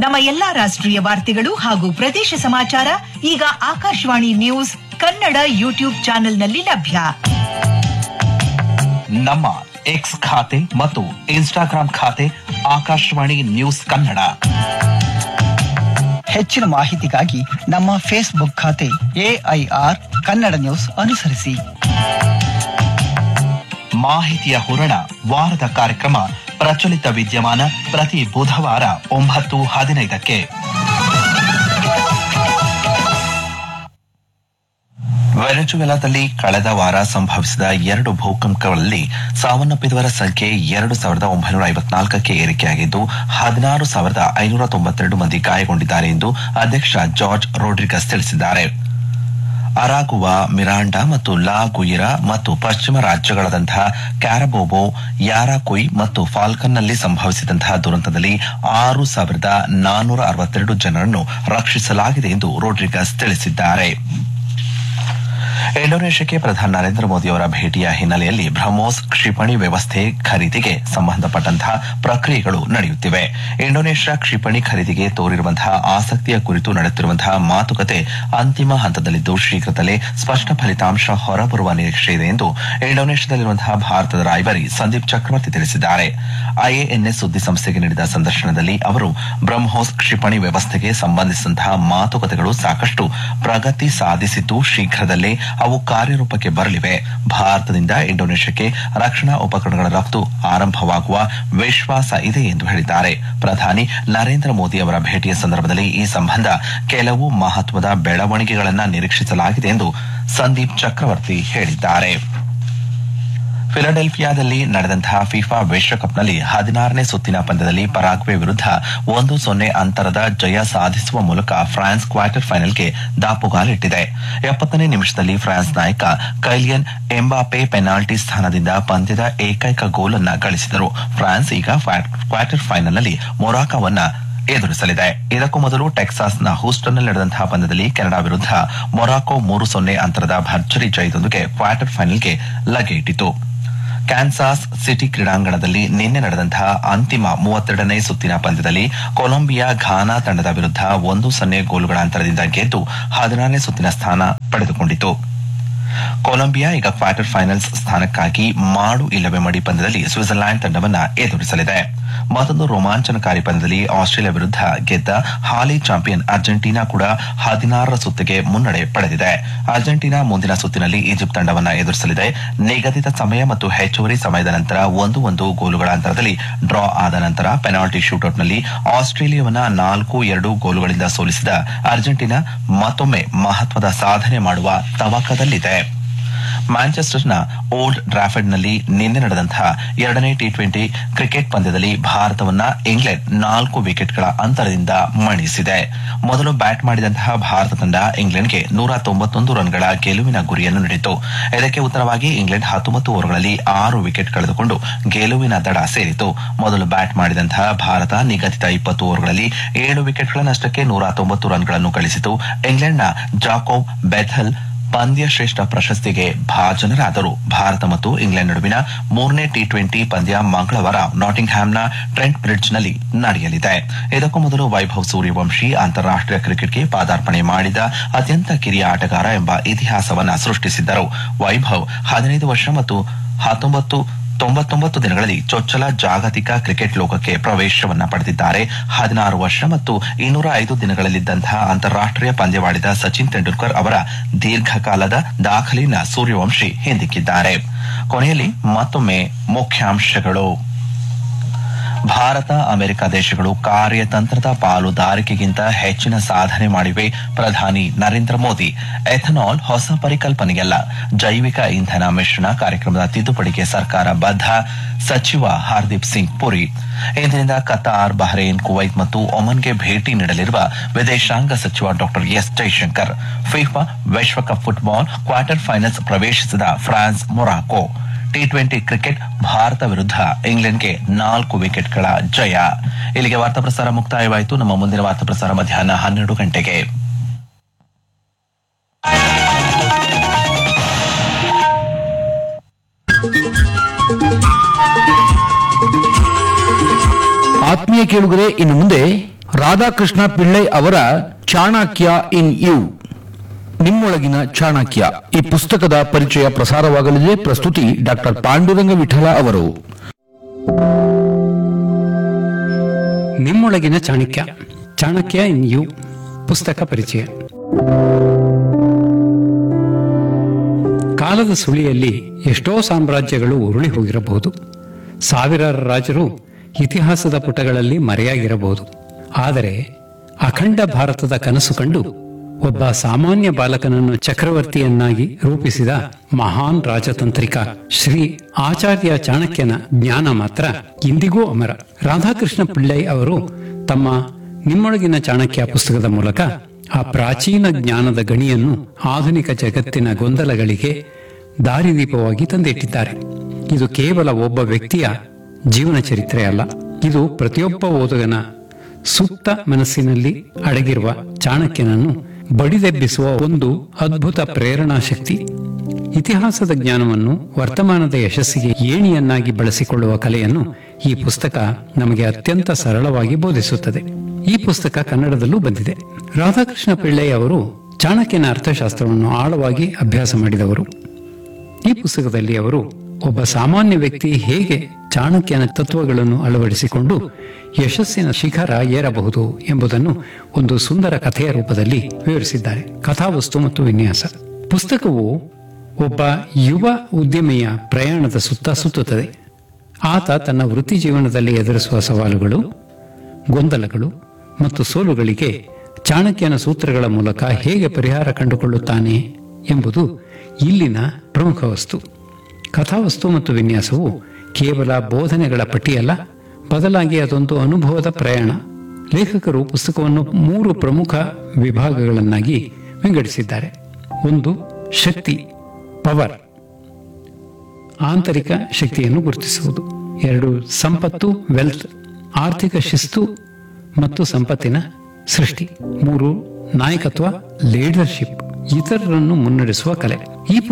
ನಮ್ಮ ಎಲ್ಲಾ ರಾಷ್ಟ್ರೀಯ ವಾರ್ತೆಗಳು ಹಾಗೂ ಪ್ರದೇಶ ಸಮಾಚಾರ ಈಗ ಆಕಾಶವಾಣಿ ನ್ಯೂಸ್ ಕನ್ನಡ ಯೂಟ್ಯೂಬ್ ಚಾನೆಲ್ನಲ್ಲಿ ಲಭ್ಯ ನಮ್ಮ ಎಕ್ಸ್ ಖಾತೆ ಮತ್ತು ಇನ್ಸ್ಟಾಗ್ರಾಂ ಖಾತೆ ಆಕಾಶವಾಣಿ ನ್ಯೂಸ್ ಕನ್ನಡ ಹೆಚ್ಚಿನ ಮಾಹಿತಿಗಾಗಿ ನಮ್ಮ ಫೇಸ್ಬುಕ್ ಖಾತೆ ಎಐಆರ್ ಕನ್ನಡ ನ್ಯೂಸ್ ಅನುಸರಿಸಿ ಮಾಹಿತಿಯ ಹೂರಣ ವಾರದ ಕಾರ್ಯಕ್ರಮ ಪ್ರಚಲಿತ ವಿದ್ಯಮಾನ ಪ್ರತಿ ಬುಧವಾರ ಒಂಬತ್ತು ಹದಿನೈದಕ್ಕೆ ವೆನೆಜುವೆಲಾದಲ್ಲಿ ಕಳೆದ ವಾರ ಸಂಭವಿಸಿದ ಎರಡು ಭೂಕಂಪಗಳಲ್ಲಿ ಸಾವನ್ನಪ್ಪಿದವರ ಸಂಖ್ಯೆ ಎರಡು ಸಾವಿರದ ಒಂಬೈನೂರ ಐವತ್ನಾಲ್ಕಕ್ಕೆ ಏರಿಕೆಯಾಗಿದ್ದು ಹದಿನಾರು ಸಾವಿರದ ಐನೂರ ತೊಂಬತ್ತೆರಡು ಮಂದಿ ಗಾಯಗೊಂಡಿದ್ದಾರೆ ಎಂದು ಅಧ್ಯಕ್ಷ ಜಾರ್ಜ್ ರೋಡ್ರಿಗಸ್ ತಿಳಿಸಿದ್ದಾರೆ ಅರಾಗುವಾ ಮಿರಾಂಡಾ ಮತ್ತು ಲಾ ಗುಯಿರಾ ಮತ್ತು ಪಶ್ಚಿಮ ರಾಜ್ಯಗಳಾದಂತಹ ಕ್ಯಾರಬೋಬೋ ಯಾರಾಕುಯ್ ಮತ್ತು ಫಾಲ್ಕನ್ನಲ್ಲಿ ಸಂಭವಿಸಿದಂತಹ ದುರಂತದಲ್ಲಿ ಆರು ಸಾವಿರದ ನಾನ್ನೂರ ಅರವತ್ತೆರಡು ಜನರನ್ನು ರಕ್ಷಿಸಲಾಗಿದೆ ಎಂದು ರೋಡ್ರಿಗಸ್ ತಿಳಿಸಿದ್ದಾರೆ ಇಂಡೋನೇಷ್ಯಾಕ್ಕೆ ಪ್ರಧಾನಿ ನರೇಂದ್ರ ಮೋದಿ ಅವರ ಭೇಟಿಯ ಹಿನ್ನೆಲೆಯಲ್ಲಿ ಬ್ರಹ್ಮೋಸ್ ಕ್ಷಿಪಣಿ ವ್ಯವಸ್ಥೆ ಖರೀದಿಗೆ ಸಂಬಂಧಪಟ್ಟಂತಹ ಪ್ರಕ್ರಿಯೆಗಳು ನಡೆಯುತ್ತಿವೆ ಇಂಡೋನೇಷ್ಯಾ ಕ್ಷಿಪಣಿ ಖರೀದಿಗೆ ತೋರಿರುವಂತಹ ಆಸಕ್ತಿಯ ಕುರಿತು ನಡೆಯುತ್ತಿರುವಂತಹ ಮಾತುಕತೆ ಅಂತಿಮ ಹಂತದಲ್ಲಿದ್ದು ಶೀಘ್ರದಲ್ಲೇ ಸ್ಪಷ್ಟ ಫಲಿತಾಂಶ ಹೊರಬರುವ ನಿರೀಕ್ಷೆ ಇದೆ ಎಂದು ಇಂಡೋನೇಷ್ಯಾದಲ್ಲಿರುವಂತಹ ಭಾರತದ ರಾಯಭಾರಿ ಸಂದೀಪ್ ಚಕ್ರವರ್ತಿ ತಿಳಿಸಿದ್ದಾರೆ ಐಎಎನ್ಎಸ್ ಸುದ್ದಿಸಂಸ್ಥೆಗೆ ನೀಡಿದ ಸಂದರ್ಶನದಲ್ಲಿ ಅವರು ಬ್ರಹ್ಮೋಸ್ ಕ್ಷಿಪಣಿ ವ್ಯವಸ್ಥೆಗೆ ಸಂಬಂಧಿಸಿದಂತಹ ಮಾತುಕತೆಗಳು ಸಾಕಷ್ಟು ಪ್ರಗತಿ ಸಾಧಿಸಿದ್ದು ಶೀಘ್ರದಲ್ಲೇ ಅವು ಕಾರ್ಯರೂಪಕ್ಕೆ ಬರಲಿವೆ ಭಾರತದಿಂದ ಇಂಡೋನೇಷ್ಯಾಕ್ಕೆ ರಕ್ಷಣಾ ಉಪಕರಣಗಳ ರಫ್ತು ಆರಂಭವಾಗುವ ವಿಶ್ವಾಸ ಇದೆ ಎಂದು ಹೇಳಿದ್ದಾರೆ ಪ್ರಧಾನಿ ನರೇಂದ್ರ ಮೋದಿ ಅವರ ಭೇಟಿಯ ಸಂದರ್ಭದಲ್ಲಿ ಈ ಸಂಬಂಧ ಕೆಲವು ಮಹತ್ವದ ಬೆಳವಣಿಗೆಗಳನ್ನು ನಿರೀಕ್ಷಿಸಲಾಗಿದೆ ಎಂದು ಸಂದೀಪ್ ಚಕ್ರವರ್ತಿ ಹೇಳಿದ್ದಾರೆ ಫಿಲಡೆಲ್ಫಿಯಾದಲ್ಲಿ ನಡೆದಂತಹ ಫಿಫಾ ವಿಶ್ವಕಪ್ನಲ್ಲಿ ಹದಿನಾರನೇ ಸುತ್ತಿನ ಪಂದ್ಯದಲ್ಲಿ ಪರಾಗ್ವೆ ವಿರುದ್ಧ ಒಂದು ಸೊನ್ನೆ ಅಂತರದ ಜಯ ಸಾಧಿಸುವ ಮೂಲಕ ಫ್ರಾನ್ಸ್ ಕ್ವಾರ್ಟರ್ ಫೈನಲ್ಗೆ ದಾಪುಗಾಲಿಟ್ಟಿದೆ ಎಪ್ಪತ್ತನೇ ನಿಮಿಷದಲ್ಲಿ ಫ್ರಾನ್ಸ್ ನಾಯಕ ಕೈಲಿಯನ್ ಎಂಬಾಪೆ ಪೆನಾಲ್ಟಿ ಸ್ಥಾನದಿಂದ ಪಂದ್ಯದ ಏಕೈಕ ಗೋಲ್ ಅನ್ನ ಗಳಿಸಿದರು ಫ್ರಾನ್ಸ್ ಈಗ ಕ್ವಾರ್ಟರ್ ಫೈನಲ್ನಲ್ಲಿ ಮೊರಾಕೋವನ್ನ ಎದುರಿಸಲಿದೆ ಇದಕ್ಕೂ ಮೊದಲು ಟೆಕ್ಸಾಸ್ನ ಹೂಸ್ಟನ್ನಲ್ಲಿ ನಡೆದಂತಹ ಪಂದ್ಯದಲ್ಲಿ ಕೆನಡಾ ವಿರುದ್ಧ ಮೊರಾಕೊ ಮೂರು ಸೊನ್ನೆ ಅಂತರದ ಭರ್ಜರಿ ಜಯದೊಂದಿಗೆ ಕ್ವಾರ್ಟರ್ ಫೈನಲ್ಗೆ ಲಗ್ಗೆ ಇಟ್ಟಿತು ಕ್ಯಾನ್ಸಾಸ್ ಸಿಟಿ ಕ್ರೀಡಾಂಗಣದಲ್ಲಿ ನಿನ್ನೆ ನಡೆದಂತಹ ಅಂತಿಮ ಮೂವತ್ತೆರಡನೇ ಸುತ್ತಿನ ಪಂದ್ಯದಲ್ಲಿ ಕೊಲಂಬಿಯಾ ಘಾನಾ ತಂಡದ ವಿರುದ್ಧ ಒಂದು ಸೊನ್ನೆ ಗೋಲುಗಳ ಅಂತರದಿಂದ ಗೆದ್ದು ಹದಿನಾರನೇ ಸುತ್ತಿನ ಸ್ಥಾನ ಪಡೆದುಕೊಂಡಿತು ಕೊಲಂಬಿಯಾ ಈಗ ಕ್ವಾರ್ಟರ್ ಫೈನಲ್ಸ್ ಸ್ಥಾನಕ್ಕಾಗಿ ಮಾಡು ಇಲ್ಲವೇ ಮಡಿ ಪಂದ್ಯದಲ್ಲಿ ಸ್ವಿಟ್ಜರ್ಲ್ಯಾಂಡ್ ತಂಡವನ್ನ ಎದುರಿಸಲಿದೆ ಮತ್ತೊಂದು ರೋಮಾಂಚನಕಾರಿ ಪಂದ್ಯದಲ್ಲಿ ಆಸ್ಟ್ರೇಲಿಯಾ ವಿರುದ್ಧ ಗೆದ್ದ ಹಾಲಿ ಚಾಂಪಿಯನ್ ಅರ್ಜೆಂಟೀನಾ ಕೂಡ ಹದಿನಾರರ ಸುತ್ತಿಗೆ ಮುನ್ನಡೆ ಪಡೆದಿದೆ ಅರ್ಜೆಂಟೀನಾ ಮುಂದಿನ ಸುತ್ತಿನಲ್ಲಿ ಈಜಿಪ್ಟ್ ತಂಡವನ್ನ ಎದುರಿಸಲಿದೆ ನಿಗದಿತ ಸಮಯ ಮತ್ತು ಹೆಚ್ಚುವರಿ ಸಮಯದ ನಂತರ ಒಂದು ಒಂದು ಗೋಲುಗಳ ಅಂತರದಲ್ಲಿ ಡ್ರಾ ಆದ ನಂತರ ಪೆನಾಲ್ಟಿ ಶೂಟೌಟ್ನಲ್ಲಿ ಆಸ್ಟ್ರೇಲಿಯಾವನ್ನ ನಾಲ್ಕು ಎರಡು ಗೋಲುಗಳಿಂದ ಸೋಲಿಸಿದ ಅರ್ಜೆಂಟೀನಾ ಮತ್ತೊಮ್ಮೆ ಮಹತ್ವದ ಸಾಧನೆ ಮಾಡುವ ತವಕದಲ್ಲಿದೆ ಮ್ಯಾಂಚೆಸ್ಟರ್ನ ಓಲ್ಡ್ ಡ್ರಾಫರ್ಡ್ನಲ್ಲಿ ನಿನ್ನೆ ನಡೆದಂತಹ ಎರಡನೇ ಟಿ ಟ್ವೆಂಟಿ ಕ್ರಿಕೆಟ್ ಪಂದ್ಯದಲ್ಲಿ ಭಾರತವನ್ನ ಇಂಗ್ಲೆಂಡ್ ನಾಲ್ಕು ವಿಕೆಟ್ಗಳ ಅಂತರದಿಂದ ಮಣಿಸಿದೆ ಮೊದಲು ಬ್ಯಾಟ್ ಮಾಡಿದಂತಹ ಭಾರತ ತಂಡ ಇಂಗ್ಲೆಂಡ್ಗೆ ನೂರ ತೊಂಬತ್ತೊಂದು ರನ್ಗಳ ಗೆಲುವಿನ ಗುರಿಯನ್ನು ನೀಡಿತು ಇದಕ್ಕೆ ಉತ್ತರವಾಗಿ ಇಂಗ್ಲೆಂಡ್ ಹತ್ತೊಂಬತ್ತು ಓವರ್ಗಳಲ್ಲಿ ಆರು ವಿಕೆಟ್ ಕಳೆದುಕೊಂಡು ಗೆಲುವಿನ ದಡ ಸೇರಿತು ಮೊದಲು ಬ್ಯಾಟ್ ಮಾಡಿದಂತಹ ಭಾರತ ನಿಗದಿತ ಇಪ್ಪತ್ತು ಓವರ್ಗಳಲ್ಲಿ ಏಳು ವಿಕೆಟ್ಗಳ ನಷ್ಟಕ್ಕೆ ನೂರ ತೊಂಬತ್ತು ರನ್ಗಳನ್ನು ಗಳಿಸಿತು ಇಂಗ್ಲೆಂಡ್ನ ಜಾಕೋಬ್ ಬೆಥಲ್ ಪಂದ್ಯ ಶ್ರೇಷ್ಠ ಪ್ರಶಸ್ತಿಗೆ ಭಾಜನರಾದರು ಭಾರತ ಮತ್ತು ಇಂಗ್ಲೆಂಡ್ ನಡುವಿನ ಮೂರನೇ ಟಿ ಟ್ವೆಂಟಿ ಪಂದ್ಯ ಮಂಗಳವಾರ ನಾಟಿಂಗ್ ಹ್ಯಾಮ್ನ ಟ್ರೆಂಟ್ ಬ್ರಿಡ್ಜ್ನಲ್ಲಿ ನಡೆಯಲಿದೆ ಇದಕ್ಕೂ ಮೊದಲು ವೈಭವ್ ಸೂರ್ಯವಂಶಿ ಅಂತಾರಾಷ್ಟೀಯ ಕ್ರಿಕೆಟ್ಗೆ ಪಾದಾರ್ಪಣೆ ಮಾಡಿದ ಅತ್ಯಂತ ಕಿರಿಯ ಆಟಗಾರ ಎಂಬ ಇತಿಹಾಸವನ್ನ ಸೃಷ್ಟಿಸಿದ್ದರು ವೈಭವ್ ಹದಿನೈದು ವರ್ಷ ಮತ್ತು ಹತ್ತೊಂಬತ್ತು ತೊಂಬತ್ತೊಂಬತ್ತು ದಿನಗಳಲ್ಲಿ ಚೊಚ್ಚಲ ಜಾಗತಿಕ ಕ್ರಿಕೆಟ್ ಲೋಕಕ್ಕೆ ಪ್ರವೇಶವನ್ನ ಪಡೆದಿದ್ದಾರೆ ಹದಿನಾರು ವರ್ಷ ಮತ್ತು ಇನ್ನೂರ ಐದು ದಿನಗಳಲ್ಲಿದ್ದಂತಹ ಅಂತಾರಾಷ್ಟೀಯ ಪಂದ್ಯವಾಡಿದ ಸಚಿನ್ ತೆಂಡೂಲ್ಕರ್ ಅವರ ದೀರ್ಘಕಾಲದ ದಾಖಲೆಯನ್ನ ಸೂರ್ಯವಂಶಿ ಹಿಂದಿಕ್ಕಿದ್ದಾರೆ ಕೊನೆಯಲ್ಲಿ ಮತ್ತೊಮ್ಮೆ ಮುಖ್ಯಾಂಶಗಳು ಭಾರತ ಅಮೆರಿಕ ದೇಶಗಳು ಕಾರ್ಯತಂತ್ರದ ಪಾಲುದಾರಿಕೆಗಿಂತ ಹೆಚ್ಚಿನ ಸಾಧನೆ ಮಾಡಿವೆ ಪ್ರಧಾನಿ ನರೇಂದ್ರ ಮೋದಿ ಎಥನಾಲ್ ಹೊಸ ಪರಿಕಲ್ಪನೆಯಲ್ಲ ಜೈವಿಕ ಇಂಧನ ಮಿಶ್ರಣ ಕಾರ್ಯಕ್ರಮದ ತಿದ್ದುಪಡಿಗೆ ಸರ್ಕಾರ ಬದ್ಧ ಸಚಿವ ಹರ್ದೀಪ್ ಸಿಂಗ್ ಪುರಿ ಇಂದಿನಿಂದ ಕತಾರ್ ಬಹ್ರೇನ್ ಕುವೈತ್ ಮತ್ತು ಒಮನ್ಗೆ ಭೇಟಿ ನೀಡಲಿರುವ ವಿದೇಶಾಂಗ ಸಚಿವ ಡಾ ಎಸ್ ಜೈಶಂಕರ್ ಫಿಫಾ ವಿಶ್ವಕಪ್ ಫುಟ್ಬಾಲ್ ಕ್ವಾರ್ಟರ್ ಫೈನಲ್ಸ್ ಪ್ರವೇಶಿಸಿದ France Morocco T twenty cricket Bharata ವಿರುದ್ಧ ಇಂಗ್ಲೆಂಡ್ಗೆ ನಾಲ್ಕು ವಿಕೆಟ್ಗಳ ಜಯ ಇಲ್ಲಿಗೆ ವಾರ್ತಾ ಪ್ರಸಾರ ಮುಕ್ತಾಯವಾಯಿತು ನಮ್ಮ ಮುಂದಿನ ವಾರ್ತಾ ಪ್ರಸಾರ ಮಧ್ಯಾಹ್ನ ಹನ್ನೆರಡು ಗಂಟೆಗೆ ಆತ್ಮೀಯ ಕೇಳುಗರೆ ಇನ್ನು ಮುಂದೆ ರಾಧಾಕೃಷ್ಣ ಪಿಳ್ಳೈ ಅವರ ಚಾಣಕ್ಯ ಇನ್ ಯು ನಿಮ್ಮೊಳಗಿನ ಚಾಣಕ್ಯ ಈ ಪುಸ್ತಕದ ಪರಿಚಯ ಪ್ರಸಾರವಾಗಲಿದೆ ಪ್ರಸ್ತುತಿ ಡಾಕ್ಟರ್ ಪಾಂಡುರಂಗ ವಿಠಲ ಅವರು ನಿಮ್ಮೊಳಗಿನ ಚಾಣಕ್ಯ ಚಾಣಕ್ಯ ಇನ್ ಯು ಪುಸ್ತಕ ಪರಿಚಯ ಕಾಲದ ಸುಳಿಯಲ್ಲಿ ಎಷ್ಟೋ ಸಾಮ್ರಾಜ್ಯಗಳು ಉರುಳಿ ಹೋಗಿರಬಹುದು ಸಾವಿರಾರು ರಾಜರು ಇತಿಹಾಸದ ಪುಟಗಳಲ್ಲಿ ಮರೆಯಾಗಿರಬಹುದು ಆದರೆ ಅಖಂಡ ಭಾರತದ ಕನಸು ಕಂಡು ಒಬ್ಬ ಸಾಮಾನ್ಯ ಬಾಲಕನನ್ನು ಚಕ್ರವರ್ತಿಯನ್ನಾಗಿ ರೂಪಿಸಿದ ಮಹಾನ್ ರಾಜತಾಂತ್ರಿಕ ಶ್ರೀ ಆಚಾರ್ಯ ಚಾಣಕ್ಯನ ಜ್ಞಾನ ಮಾತ್ರ ಇಂದಿಗೂ ಅಮರ ರಾಧಾಕೃಷ್ಣ ಪಿಳ್ಳೈ ಅವರು ತಮ್ಮ ನಿಮ್ಮೊಳಗಿನ ಚಾಣಕ್ಯ ಪುಸ್ತಕದ ಮೂಲಕ ಆ ಪ್ರಾಚೀನ ಜ್ಞಾನದ ಗಣಿಯನ್ನು ಆಧುನಿಕ ಜಗತ್ತಿನ ಗೊಂದಲಗಳಿಗೆ ದಾರಿದೀಪವಾಗಿ ತಂದಿಟ್ಟಿದ್ದಾರೆ ಇದು ಕೇವಲ ಒಬ್ಬ ವ್ಯಕ್ತಿಯ ಜೀವನ ಚರಿತ್ರೆ ಅಲ್ಲ ಇದು ಪ್ರತಿಯೊಬ್ಬ ಓದುಗನ ಸುಪ್ತ ಮನಸ್ಸಿನಲ್ಲಿ ಅಡಗಿರುವ ಚಾಣಕ್ಯನನ್ನು ಬಡಿದೆಬ್ಬಿಸುವ ಒಂದು ಅದ್ಭುತ ಪ್ರೇರಣಾ ಶಕ್ತಿ ಇತಿಹಾಸದ ಜ್ಞಾನವನ್ನು ವರ್ತಮಾನದ ಯಶಸ್ಸಿಗೆ ಏಣಿಯನ್ನಾಗಿ ಬಳಸಿಕೊಳ್ಳುವ ಕಲೆಯನ್ನು ಈ ಪುಸ್ತಕ ನಮಗೆ ಅತ್ಯಂತ ಸರಳವಾಗಿ ಬೋಧಿಸುತ್ತದೆ ಈ ಪುಸ್ತಕ ಕನ್ನಡದಲ್ಲೂ ಬಂದಿದೆ ರಾಧಾಕೃಷ್ಣ ಪಿಳ್ಳೈ ಅವರು ಚಾಣಕ್ಯನ ಅರ್ಥಶಾಸ್ತ್ರವನ್ನು ಆಳವಾಗಿ ಅಭ್ಯಾಸ ಮಾಡಿದವರು ಈ ಪುಸ್ತಕದಲ್ಲಿ ಅವರು ಒಬ್ಬ ಸಾಮಾನ್ಯ ವ್ಯಕ್ತಿ ಹೇಗೆ ಚಾಣಕ್ಯನ ತತ್ವಗಳನ್ನು ಅಳವಡಿಸಿಕೊಂಡು ಯಶಸ್ಸಿನ ಶಿಖರ ಏರಬಹುದು ಎಂಬುದನ್ನು ಒಂದು ಸುಂದರ ಕಥೆಯ ರೂಪದಲ್ಲಿ ವಿವರಿಸಿದ್ದಾರೆ ಕಥಾವಸ್ತು ಮತ್ತು ವಿನ್ಯಾಸ ಪುಸ್ತಕವು ಒಬ್ಬ ಯುವ ಉದ್ಯಮಿಯ ಪ್ರಯಾಣದ ಸುತ್ತ ಸುತ್ತುತ್ತದೆ ಆತ ತನ್ನ ವೃತ್ತಿ ಜೀವನದಲ್ಲಿ ಎದುರಿಸುವ ಸವಾಲುಗಳು ಗೊಂದಲಗಳು ಮತ್ತು ಸೋಲುಗಳಿಗೆ ಚಾಣಕ್ಯನ ಸೂತ್ರಗಳ ಮೂಲಕ ಹೇಗೆ ಪರಿಹಾರ ಕಂಡುಕೊಳ್ಳುತ್ತಾನೆ ಎಂಬುದು ಇಲ್ಲಿನ ಪ್ರಮುಖ ವಸ್ತು ಕಥಾವಸ್ತು ಮತ್ತು ವಿನ್ಯಾಸವು ಕೇವಲ ಬೋಧನೆಗಳ ಪಟ್ಟಿಯಲ್ಲ ಬದಲಾಗಿ ಅದೊಂದು ಅನುಭವದ ಪ್ರಯಾಣ ಲೇಖಕರು ಪುಸ್ತಕವನ್ನು ಮೂರು ಪ್ರಮುಖ ವಿಭಾಗಗಳನ್ನಾಗಿ ವಿಂಗಡಿಸಿದ್ದಾರೆ ಒಂದು ಶಕ್ತಿ ಪವರ್ ಆಂತರಿಕ ಶಕ್ತಿಯನ್ನು ಗುರುತಿಸುವುದು ಎರಡು ಸಂಪತ್ತು ವೆಲ್ತ್ ಆರ್ಥಿಕ ಶಿಸ್ತು ಮತ್ತು ಸಂಪತ್ತಿನ ಸೃಷ್ಟಿ ಮೂರು ನಾಯಕತ್ವ ಲೀಡರ್ಶಿಪ್ ಇತರರನ್ನು ಮುನ್ನಡೆಸುವ ಕಲೆ ಈ